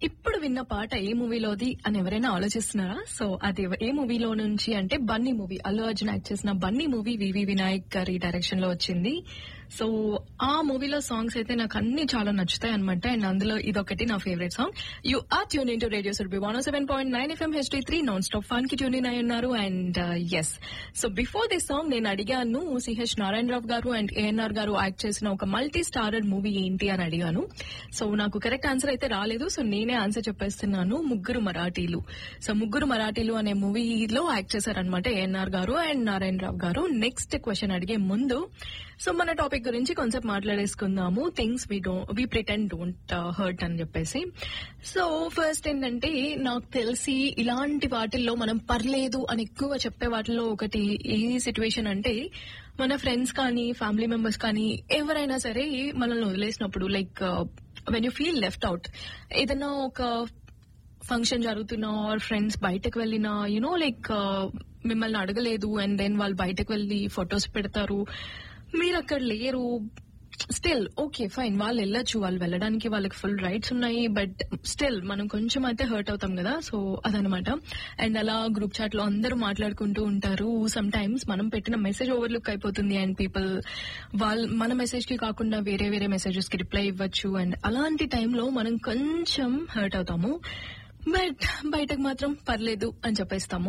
ఇప్పుడు విన్న పాట ఏ మూవీలోది అని ఎవరైనా ఆలోచిస్తున్నారా సో అది ఎవ- ఏ మూవీలో నుంచి అంటే బన్నీ మూవీ అల్లు అర్జున్ యాక్ట్ చేసిన బన్నీ మూవీ వివి వినాయక్ గారి డైరెక్షన్ లో వచ్చింది సో ఆ మూవీలో సాంగ్స్ అయితే నాకు అన్ని చాలా నచ్చుతాయి అనమాట అండ్ అందులో ఇదొకటి నా favourite song you are tune in to radio Surabhi one seven point nine FM HD three non stop fun కి ట్యూన్ ఇన్ అయి ఉన్నారు and yes so before this song నేను అడిగాను సిహెచ్ నారాయణరావు గారు అండ్ ఏఎన్ఆర్ గారు యాక్ట్ చేసిన ఒక మల్టీ స్టారర్ మూవీ ఏంటి అని అడిగాను సో నాకు కరెక్ట్ ఆన్సర్ అయితే రాలేదు సో నేనే ఆన్సర్ చెప్పేస్తున్నాను ముగ్గురు మరాఠీలు సో ముగ్గురు మరాఠీలు అనే మూవీలో యాక్ట్ చేశారనమాట ఏఎన్ఆర్ గారు అండ్ నారాయణరావు గారు నెక్స్ట్ క్వశ్చన్ అడిగే ముందు సో మన టాపిక్ గురించి కొంచెం మాట్లాడేసుకుందాము things we do we pretend don't hurt అని చెప్పేసి సో ఫస్ట్ ఏంటంటే నాకు తెలిసి ఇలాంటి వాటిల్లో మనం పర్లేదు అని ఎక్కువ చెప్పే వాటిల్లో ఒకటి ఏ సిచ్యువేషన్ అంటే మన ఫ్రెండ్స్ కానీ ఫ్యామిలీ మెంబర్స్ కానీ ఎవరైనా సరే మనల్ని వదిలేసినప్పుడు like when you feel left out ఏదైనా ఒక ఫంక్షన్ జరుగుతున్నా ఆర్ ఫ్రెండ్స్ బయటకు వెళ్ళినా యునో లైక్ మిమ్మల్ని అడగలేదు అండ్ దెన్ వాళ్ళు బయటకు వెళ్ళి ఫొటోస్ పెడతారు మీరు అక్కడ లేరు స్టిల్ ఓకే ఫైన్ వాళ్ళు వెళ్ళొచ్చు వాళ్ళు వెళ్ళడానికి వాళ్ళకి ఫుల్ రైట్స్ ఉన్నాయి బట్ స్టిల్ మనం కొంచెం అయితే హర్ట్ అవుతాం కదా సో అదనమాట అండ్ అలా గ్రూప్ చాట్ లో అందరూ మాట్లాడుకుంటూ ఉంటారు సమ్ టైమ్స్ మనం పెట్టిన మెసేజ్ ఓవర్లుక్ అయిపోతుంది అండ్ పీపుల్ వాళ్ళ మన మెసేజ్ కి కాకుండా వేరే వేరే మెసేజెస్ కి రిప్లై ఇవ్వచ్చు అండ్ అలాంటి టైంలో మనం కొంచెం హర్ట్ అవుతాము బట్ బయటకు మాత్రం పర్లేదు అని చెప్పేస్తాము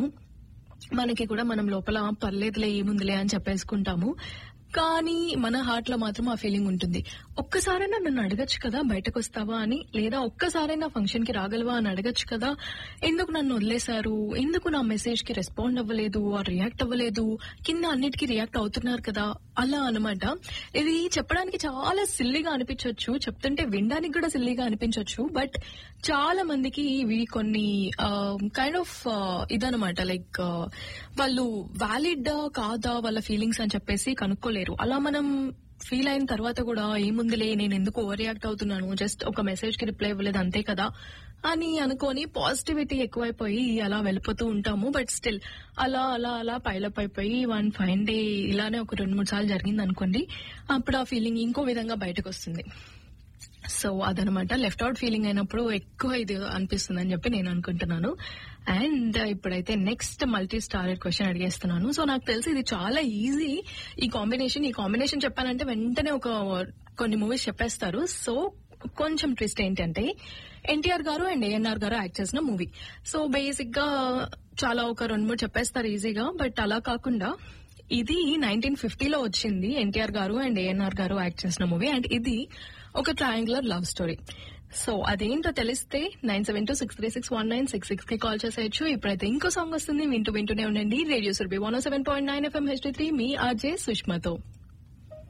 మనకి కూడా మనం లోపల పర్లేదులే ఏముందిలే అని చెప్పేసుకుంటాము కానీ మన హార్ట్ లో మాత్రం ఆ ఫీలింగ్ ఉంటుంది ఒక్కసారైనా నన్ను అడగచ్చు కదా బయటకు వస్తావా అని లేదా ఒక్కసారైనా ఫంక్షన్ కి రాగలవా అని అడగచ్చు కదా ఎందుకు నన్ను వదిలేశారు ఎందుకు నా మెసేజ్ కి రెస్పాండ్ అవ్వలేదు ఆర్ రియాక్ట్ అవ్వలేదు కింద అన్నిటికీ రియాక్ట్ అవుతున్నారు కదా అలా అనమాట ఇది చెప్పడానికి చాలా సిల్లీగా అనిపించవచ్చు చెప్తుంటే వినడానికి కూడా సిల్లీగా అనిపించవచ్చు బట్ చాలా మందికి ఇవి కొన్ని కైండ్ ఆఫ్ ఇదనమాట లైక్ వాళ్ళు వ్యాలిడ్ కాదా వాళ్ళ ఫీలింగ్స్ అని చెప్పేసి కనుక్కోలేరు అలా మనం ఫీల్ అయిన తర్వాత కూడా ఏముందిలే నేను ఎందుకు ఓవర్ రియాక్ట్ అవుతున్నాను జస్ట్ ఒక మెసేజ్ కి రిప్లై ఇవ్వలేదు అంతే కదా అని అనుకొని పాజిటివిటీ ఎక్కువైపోయి అలా వెళ్ళిపోతూ ఉంటాము బట్ స్టిల్ అలా అలా అలా పైలప్ అయిపోయి వన్ ఫైన్ డే ఇలానే ఒక రెండు మూడు సార్లు జరిగింది అనుకోండి అప్పుడు ఆ ఫీలింగ్ ఇంకో విధంగా బయటకు వస్తుంది సో అదనమాట లెఫ్ట్ అవుట్ ఫీలింగ్ అయినప్పుడు ఎక్కువ ఇది అనిపిస్తుంది అని చెప్పి నేను అనుకుంటున్నాను అండ్ ఇప్పుడైతే నెక్స్ట్ మల్టీ స్టారర్ క్వశ్చన్ అడిగేస్తున్నాను సో నాకు తెలిసి ఇది చాలా ఈజీ ఈ కాంబినేషన్ ఈ కాంబినేషన్ చెప్పాలంటే వెంటనే ఒక కొన్ని మూవీస్ చెప్పేస్తారు సో కొంచెం ట్విస్ట్ ఏంటంటే ఎన్టీఆర్ గారు అండ్ ఏఎన్ఆర్ గారు యాక్ట్ చేసిన మూవీ సో బేసిక్ గా చాలా ఒక రెండు మూడు చెప్పేస్తారు ఈజీగా బట్ అలా కాకుండా ఇది నైన్టీన్ ఫిఫ్టీలో వచ్చింది ఎన్టీఆర్ గారు అండ్ ఏఎన్ఆర్ గారు యాక్ట్ చేసిన మూవీ అండ్ ఇది ఒక ట్రయాంగులర్ లవ్ స్టోరీ సో అదేంటో తెలిస్తే nine seven two six three six one nine six six కి కాల్ చేసేయచ్చు ఇప్పుడైతే ఇంకో సాంగ్ వస్తుంది వింటూ వింటూనే ఉండండి radio Surabhi one seven point nine FM HD three మీ ఆర్జే సుష్మతో